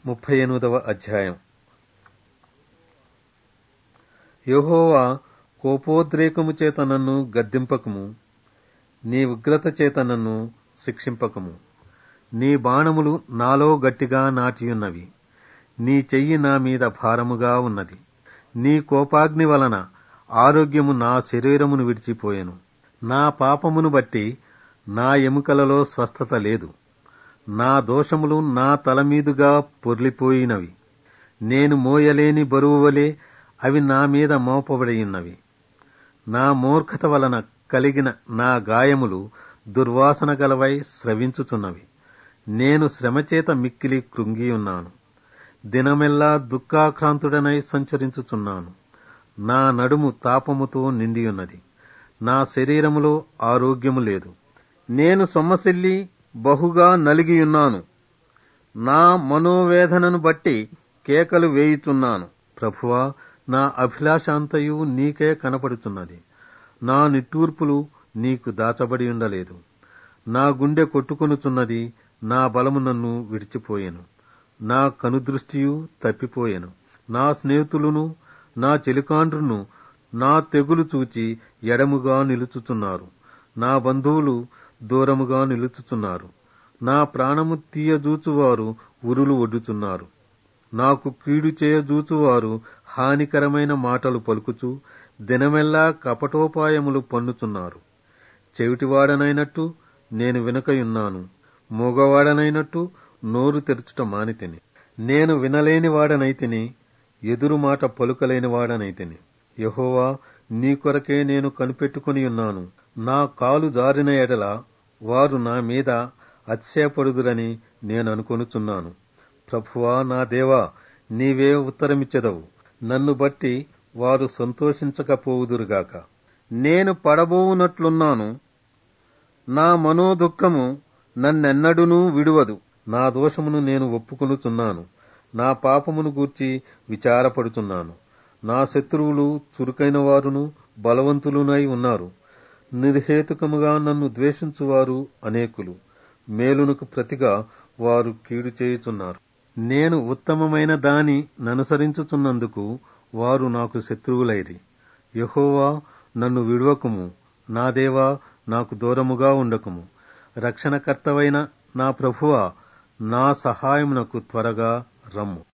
ముప్పై ఎనిమిదవ అధ్యాయం యెహోవా కోపోద్రేకము చేత నన్ను గద్దింపకము నీ ఉగ్రత చేత నన్ను శిక్షింపకము నీ బాణములు నాలో గట్టిగా నాటియున్నవి నీ చెయ్యి నా మీద భారముగా ఉన్నది నీ కోపాగ్ని వలన ఆరోగ్యము నా శరీరమును విడిచిపోయెను నా పాపమును బట్టి నా ఎముకలలో స్వస్థత లేదు నా దోషములు నా తలమీదుగా పొర్లిపోయినవి నేను మోయలేని బరువు వలె అవి నా మీద మోపబడియున్నవి నా మూర్ఖత వలన కలిగిన నా గాయములు దుర్వాసన గలవై స్రవించుచున్నవి నేను శ్రమచేత మిక్కిలి కృంగియున్నాను దినమెల్లా దుఃఖాక్రాంతుడనై సంచరించుచున్నాను నా నడుము తాపముతో నిండియున్నది నా శరీరములో ఆరోగ్యము లేదు నేను సొమ్మసిల్లి బహుగా నలిగియున్నాను నా మనోవేదనను బట్టి కేకలు వేయుచున్నాను ప్రభువా నా అభిలాషాంతయు నీకే కనపడుతున్నది నా నిట్టూర్పులు నీకు దాచబడి ఉండలేదు నా గుండె కొట్టుకొనుచున్నది నా బలము నన్ను విడిచిపోయెను నా కనుదృష్టియు తప్పిపోయెను నా స్నేహితులను నా చెలికాండ్రును నా తెగులు చూచి ఎడముగా నిలుచుచున్నారు నా బంధువులు దూరముగా నిలుచుచున్నారు నా ప్రాణము తీయజూచువారు ఉరులు ఒడ్డుచున్నారు నాకు కీడు చేయజూచువారు హానికరమైన మాటలు పలుకుచు దినమెల్లా కపటోపాయములు పన్నుచున్నారు చెవిటివాడనైనట్టు నేను వెనుకయున్నాను మూగవాడనైనట్టు నోరు తెరుచుట మానితిని నేను వినలేని వాడనైతిని ఎదురు మాట పలుకలేని వాడనైతిని యహోవా నీ కొరకే నేను కనిపెట్టుకుని ఉన్నాను నా కాలు జారిన ఎడల వారు నా మీద అతిశయపడుదురని నేను అనుకొనుచున్నాను ప్రభువా నా దేవా నీవే ఉత్తరమిచ్చెదవు నన్ను బట్టి వారు సంతోషించకపోవుదురుగాక నేను పడబోవునట్లున్నాను నా మనోదుఃఖము నన్నెన్నడునూ విడువదు నా దోషమును నేను ఒప్పుకొనుచున్నాను నా పాపమును గూర్చి విచారపడుచున్నాను నా శత్రువులు చురుకైన వారును బలవంతులునై ఉన్నారు నిర్హేతుకముగా నన్ను ద్వేషించువారు అనేకులు మేలునకు ప్రతిగా వారు కీడు చేయుచున్నారు నేను ఉత్తమమైన దాని ననుసరించుచున్నందుకు వారు నాకు శత్రువులైరి యహోవా నన్ను విడువకుము నా దేవా నాకు దూరముగా ఉండకుము రక్షణకర్తవైన నా ప్రభువా నా సహాయమునకు త్వరగా రమ్ము